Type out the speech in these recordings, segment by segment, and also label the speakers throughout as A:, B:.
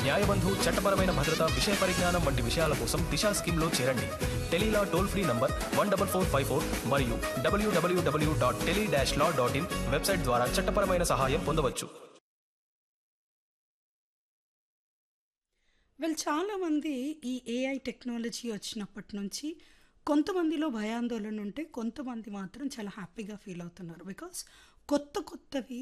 A: న్యాయబంధు చట్టపరమైన భద్రత విషయ పరిజ్ఞానం వంటి విషయాల కోసం దిశా స్కీమ్లో చేరండి tele law toll free number one double four five four మరియు WWW dot tele dash law dot in website ద్వారా చట్టపరమైన సహాయం పొందవచ్చు
B: వెల్ చాలామంది ఈ ఏఐ టెక్నాలజీ వచ్చినప్పటి నుంచి కొంతమందిలో భయాందోళన ఉంటే కొంతమంది మాత్రం చాలా హ్యాపీగా ఫీల్ అవుతున్నారు బికాస్ కొత్త కొత్తవి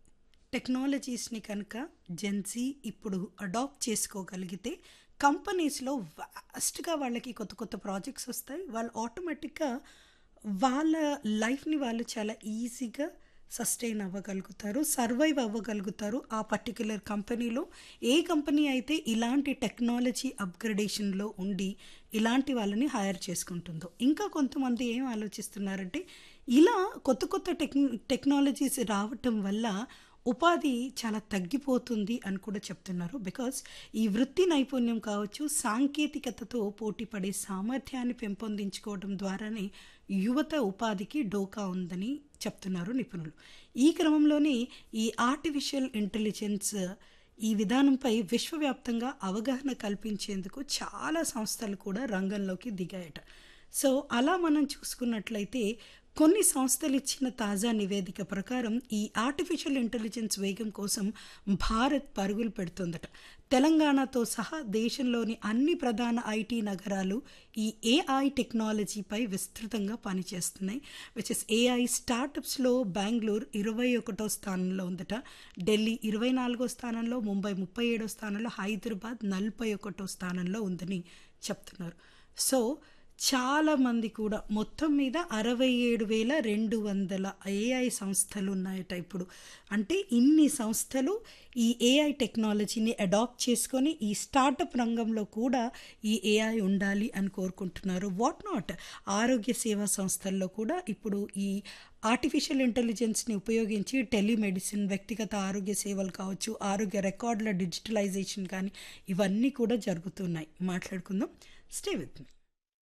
B: టెక్నాలజీస్ని కనుక జెన్సీ ఇప్పుడు అడాప్ట్ చేసుకోగలిగితే కంపెనీస్లో వాస్ట్గా వాళ్ళకి కొత్త కొత్త ప్రాజెక్ట్స్ వస్తాయి వాళ్ళు ఆటోమేటిక్గా వాళ్ళ లైఫ్ని వాళ్ళు చాలా ఈజీగా సస్టైన్ అవ్వగలుగుతారు సర్వైవ్ అవ్వగలుగుతారు ఆ పర్టిక్యులర్ కంపెనీలో ఏ కంపెనీ అయితే ఇలాంటి టెక్నాలజీ అప్గ్రేడేషన్లో ఉండి ఇలాంటి వాళ్ళని హైర్ చేసుకుంటుందో ఇంకా కొంతమంది ఏం ఆలోచిస్తున్నారంటే ఇలా కొత్త కొత్త టెక్ టెక్నాలజీస్ రావటం వల్ల ఉపాధి చాలా తగ్గిపోతుంది అని కూడా చెప్తున్నారు బికాస్ ఈ వృత్తి నైపుణ్యం కావచ్చు సాంకేతికతతో పోటీపడే సామర్థ్యాన్ని పెంపొందించుకోవడం ద్వారానే యువత ఉపాధికి డోకా ఉందని చెప్తున్నారు నిపుణులు ఈ క్రమంలోనే ఈ ఆర్టిఫిషియల్ ఇంటెలిజెన్స్ ఈ విధానంపై విశ్వవ్యాప్తంగా అవగాహన కల్పించేందుకు చాలా సంస్థలు కూడా రంగంలోకి దిగాయట సో అలా మనం చూసుకున్నట్లయితే కొన్ని సంస్థలు ఇచ్చిన తాజా నివేదిక ప్రకారం ఈ ఆర్టిఫిషియల్ ఇంటెలిజెన్స్ వేగం కోసం భారత్ పరుగులు పెడుతుందట తెలంగాణతో సహా దేశంలోని అన్ని ప్రధాన ఐటీ నగరాలు ఈ ఏఐ టెక్నాలజీపై విస్తృతంగా పనిచేస్తున్నాయి విచ్ ఇస్ ఏఐ స్టార్టప్స్లో బెంగళూరు ఇరవై ఒకటో స్థానంలో ఉందట ఢిల్లీ ఇరవై నాలుగో స్థానంలో ముంబై ముప్పై ఏడో స్థానంలో హైదరాబాద్ నలభై ఒకటో స్థానంలో ఉందని చెప్తున్నారు సో చాలా మంది కూడా మొత్తం మీద అరవై ఏడు వేల రెండు వందల ఏఐ సంస్థలు ఉన్నాయట ఇప్పుడు అంటే ఇన్ని సంస్థలు ఈ ఏఐ టెక్నాలజీని అడాప్ట్ చేసుకొని ఈ స్టార్టప్ రంగంలో కూడా ఈ ఏఐ ఉండాలి అని కోరుకుంటున్నారు వాట్ నాట్ ఆరోగ్య సేవా సంస్థల్లో కూడా ఇప్పుడు ఈ ఆర్టిఫిషియల్ ఇంటెలిజెన్స్ని ఉపయోగించి టెలిమెడిసిన్ వ్యక్తిగత ఆరోగ్య సేవలు కావచ్చు ఆరోగ్య రికార్డుల డిజిటలైజేషన్ కానీ ఇవన్నీ కూడా జరుగుతున్నాయి మాట్లాడుకుందాం స్టే విత్ మీ